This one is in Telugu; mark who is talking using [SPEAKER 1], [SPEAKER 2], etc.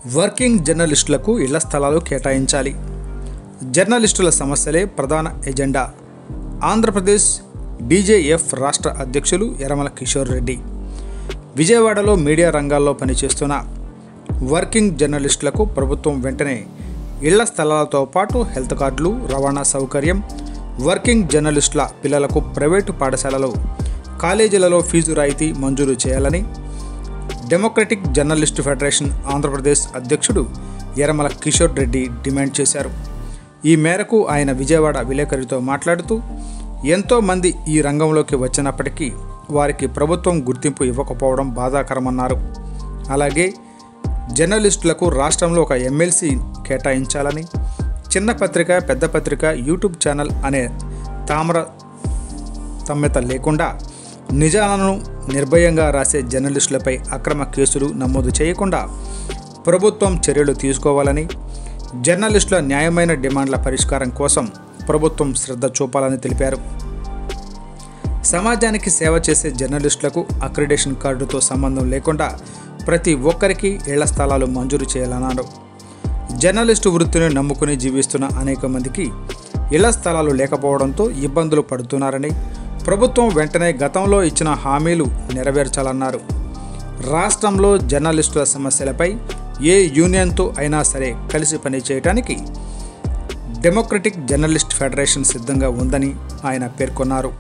[SPEAKER 1] వర్కింగ్ జర్నలిస్టులకు ఇళ్ల స్థలాలు కేటాయించాలి జర్నలిస్టుల సమస్యలే ప్రధాన ఎజెండా ఆంధ్రప్రదేశ్ బీజేఎఫ్ రాష్ట్ర అధ్యక్షులు యరమల కిషోర్ రెడ్డి విజయవాడలో మీడియా రంగాల్లో పనిచేస్తున్న వర్కింగ్ జర్నలిస్టులకు ప్రభుత్వం వెంటనే ఇళ్ల స్థలాలతో పాటు హెల్త్ కార్డులు రవాణా సౌకర్యం వర్కింగ్ జర్నలిస్టుల పిల్లలకు ప్రైవేటు పాఠశాలలో కాలేజీలలో ఫీజు రాయితీ మంజూరు చేయాలని డెమోక్రటిక్ జర్నలిస్టు ఫెడరేషన్ ఆంధ్రప్రదేశ్ అధ్యక్షుడు యరమల కిషోర్ రెడ్డి డిమాండ్ చేశారు ఈ మేరకు ఆయన విజయవాడ విలేకరితో మాట్లాడుతూ ఎంతోమంది ఈ రంగంలోకి వచ్చినప్పటికీ వారికి ప్రభుత్వం గుర్తింపు ఇవ్వకపోవడం బాధాకరమన్నారు అలాగే జర్నలిస్టులకు రాష్ట్రంలో ఒక ఎమ్మెల్సీ కేటాయించాలని చిన్న పత్రిక పెద్ద పత్రిక యూట్యూబ్ ఛానల్ అనే తామర తమ్మెత లేకుండా నిజాలను నిర్భయంగా రాసే జర్నలిస్టులపై అక్రమ కేసులు నమోదు చేయకుండా ప్రభుత్వం చర్యలు తీసుకోవాలని జర్నలిస్టుల న్యాయమైన డిమాండ్ల పరిష్కారం కోసం ప్రభుత్వం శ్రద్ధ చూపాలని తెలిపారు సమాజానికి సేవ చేసే జర్నలిస్టులకు అక్రిడేషన్ కార్డుతో సంబంధం లేకుండా ప్రతి ఒక్కరికి ఇళ్ల స్థలాలు మంజూరు చేయాలన్నారు జర్నలిస్టు వృత్తిని నమ్ముకుని జీవిస్తున్న అనేక మందికి ఇళ్ల స్థలాలు లేకపోవడంతో ఇబ్బందులు పడుతున్నారని ప్రభుత్వం వెంటనే గతంలో ఇచ్చిన హామీలు నెరవేర్చాలన్నారు రాష్ట్రంలో జర్నలిస్టుల సమస్యలపై ఏ యూనియన్తో అయినా సరే కలిసి పనిచేయడానికి డెమోక్రటిక్ జర్నలిస్ట్ ఫెడరేషన్ సిద్ధంగా ఉందని ఆయన పేర్కొన్నారు